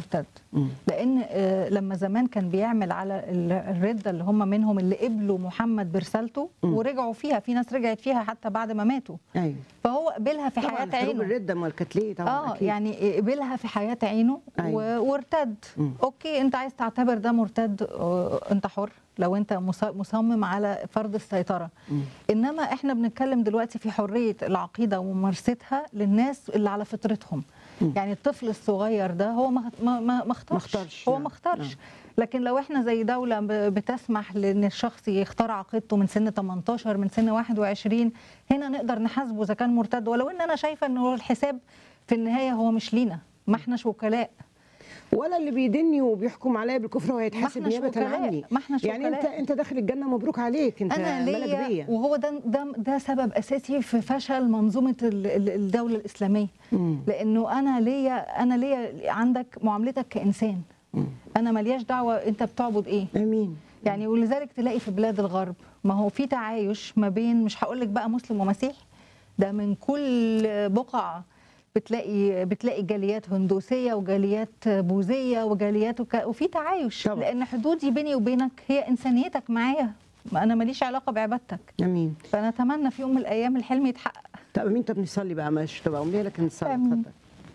مرتد لان آه، لما زمان كان بيعمل على ال- الرده اللي هم منهم اللي قبلوا محمد برسالته ورجعوا فيها في ناس رجعت فيها حتى بعد ما ماتوا ايوه فهو قبلها في طبعا حياه حروب عينه الرده ما كانت ليه طبعا اه أكيد. يعني قبلها في حياه عينه أيوة. و- وارتد مم. اوكي انت عايز تعتبر ده مرتد آه، انت حر لو انت مص- مصمم على فرض السيطره مم. انما احنا بنتكلم دلوقتي في حريه العقيده وممارستها للناس اللي على فطرتهم مم. يعني الطفل الصغير ده هو ما ما ما ما اختارش اختارش، هو نعم، ما اختارش نعم. لكن لو احنا زي دوله ب- بتسمح لان الشخص يختار عقيدته من سن 18 من سن 21 هنا نقدر نحاسبه اذا كان مرتد ولو ان انا شايفه ان هو الحساب في النهايه هو مش لينا ما احناش وكلاء ولا اللي بيدني وبيحكم عليا بالكفر هو هيتحاسب ما احناش نيابه وكلاء، عني ما احناش يعني انت وكلاء. انت داخل الجنه مبروك عليك انت انا ملك ليا بيا وهو ده ده ده سبب اساسي في فشل منظومه ال- ال- الدوله الاسلاميه مم. لانه انا ليا انا ليا عندك معاملتك كانسان مم. انا ملياش دعوه انت بتعبد ايه امين يعني ولذلك تلاقي في بلاد الغرب ما هو في تعايش ما بين مش هقول لك بقى مسلم ومسيحي ده من كل بقع بتلاقي بتلاقي جاليات هندوسيه وجاليات بوذيه وجاليات وك... وفي تعايش طبعا. لان حدودي بيني وبينك هي انسانيتك معايا ما انا ماليش علاقه بعبادتك امين فانا اتمنى في يوم من الايام الحلم يتحقق طب امين طب نصلي بقى مش تبقى امنيه لكن نصلي آمين. اتفضل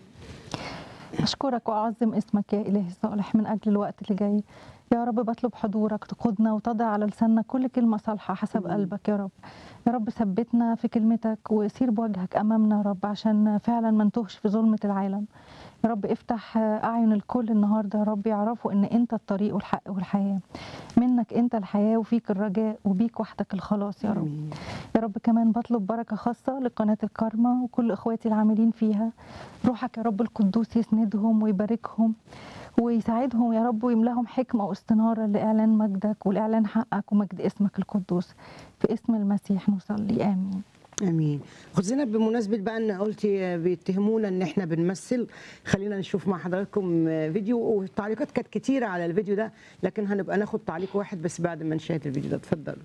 أشكرك وأعظم اسمك يا إلهي الصالح من أجل الوقت اللي جاي يا رب بطلب حضورك تقودنا وتضع على لساننا كل كلمة صالحة حسب آمين. قلبك يا رب يا رب ثبتنا في كلمتك وسير بوجهك أمامنا يا رب عشان فعلا ما نتوهش في ظلمة العالم يا رب افتح أعين الكل النهاردة يا رب يعرفوا إن أنت الطريق والحق والحياة منك أنت الحياة وفيك الرجاء وبيك وحدك الخلاص يا رب امين يا رب كمان بطلب بركة خاصة لقناة الكارما وكل إخواتي العاملين فيها روحك يا رب القدوس يسندهم ويباركهم ويساعدهم يا رب ويملاهم حكمة واستنارة لإعلان مجدك والإعلان حقك ومجد اسمك القدوس في اسم المسيح نصلي آمين امين خد زينب بمناسبه بقى ان قلتي بيتهمونا ان احنا بنمثل خلينا نشوف مع حضراتكم فيديو والتعليقات كانت كتيره على الفيديو ده لكن هنبقى ناخد تعليق واحد بس بعد ما نشاهد الفيديو ده اتفضلوا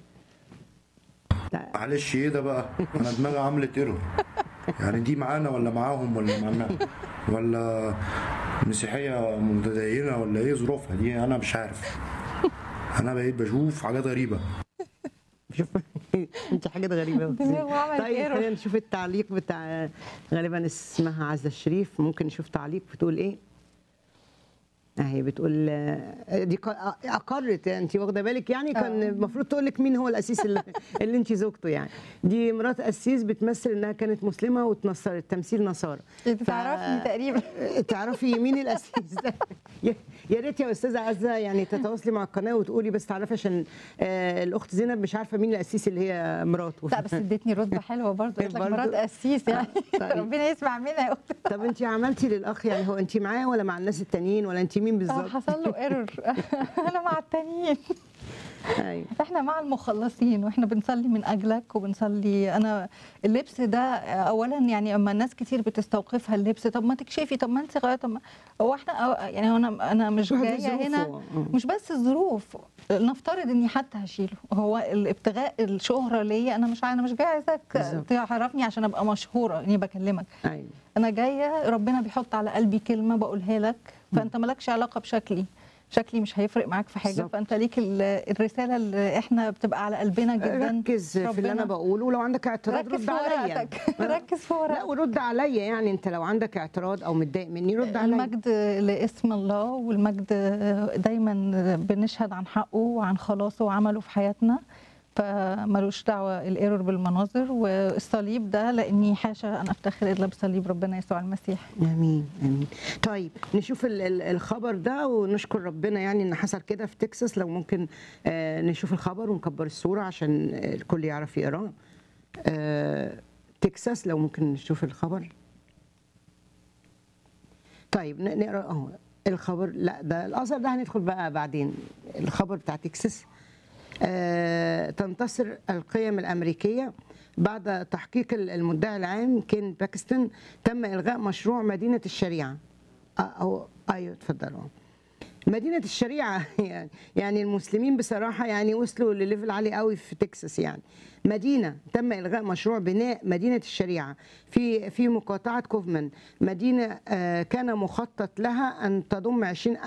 تع- معلش ايه ده بقى انا دماغي عملت ايرور يعني دي معانا ولا معاهم ولا معانا ولا مسيحيه متدينه ولا ايه ظروفها دي انا مش عارف انا بقيت بشوف حاجات غريبه شوف انت حاجات غريبه أوي. دماغه عملت طيب error. خلينا نشوف التعليق بتاع غالبا اسمها عزه الشريف ممكن نشوف تعليق بتقول ايه اهي بتقول آه، دي ق- اقرت انت واخده بالك يعني كان آه. المفروض تقول لك مين هو الاسيس اللي, اللي انت زوجته يعني دي مرات قسيس بتمثل انها كانت مسلمه واتنصرت تمثيل نصارى انت ف- تعرفني تقريبا تعرفي مين الاسيس ده يا- يا ريت يا استاذه عزه يعني تتواصلي مع القناه وتقولي بس تعرفي عشان آه، الاخت زينب مش عارفه مين الاسيس اللي هي مراته لا بس ادتني رتبه حلوه برضه قلت لك برضه؟ مرات قسيس يعني طيب. ربنا يسمع منها يا أخت. طب انت عملتي للاخ يعني هو انت معاه ولا مع الناس التانيين ولا انت مين آه، بالظبط؟ حصل له ايرور انا مع التانيين ايوه احنا مع المخلصين واحنا بنصلي من اجلك وبنصلي انا اللبس ده اولا يعني اما الناس كتير بتستوقفها اللبس طب ما تكشفي طب ما انت غاية طب ما هو احنا أو- يعني هو انا انا مش واحد جايه ظروفه. هنا آه. مش بس الظروف نفترض اني حتى هشيله هو الابتغاء الشهره ليا انا مش انا مش جايه عايزاك بالظبط. تعرفني عشان ابقى مشهوره اني بكلمك ايوه انا جايه ربنا بيحط على قلبي كلمه بقولها لك فانت مالكش علاقه بشكلي شكلي مش هيفرق معاك في حاجه بالظبط. فانت ليك ال- الرساله اللي احنا بتبقى على قلبنا جدا ركز في اللي انا ربنا- بقوله ولو عندك اعتراض ركز رد في عليا ورقتك ركز في لا ورقتك ورد عليا يعني انت لو عندك اعتراض او متضايق مني رد عليا المجد لاسم الله والمجد دايما بنشهد عن حقه وعن خلاصه وعمله في حياتنا فملوش دعوه الايرور بالمناظر والصليب ده لاني حاشا ان افتخر الا بصليب ربنا يسوع المسيح امين امين طيب نشوف ال- ال- الخبر ده ونشكر ربنا يعني ان حصل كده في تكساس لو ممكن آه، نشوف الخبر ونكبر الصوره عشان الكل يعرف يقراه آه، تكساس لو ممكن نشوف الخبر طيب ن- نقرا اهو الخبر لا ده الاثر ده هندخل بقى بعدين الخبر بتاع تكساس آه، تنتصر القيم الامريكيه بعد تحقيق المدعي العام كين باكستون تم الغاء مشروع مدينه الشريعه آه، او ايوه اتفضلوا مدينة الشريعة يعني يعني المسلمين بصراحة يعني وصلوا لليفل عالي قوي في تكساس يعني مدينة تم إلغاء مشروع بناء مدينة الشريعة في في مقاطعة كوفمان مدينة آه، كان مخطط لها أن تضم 20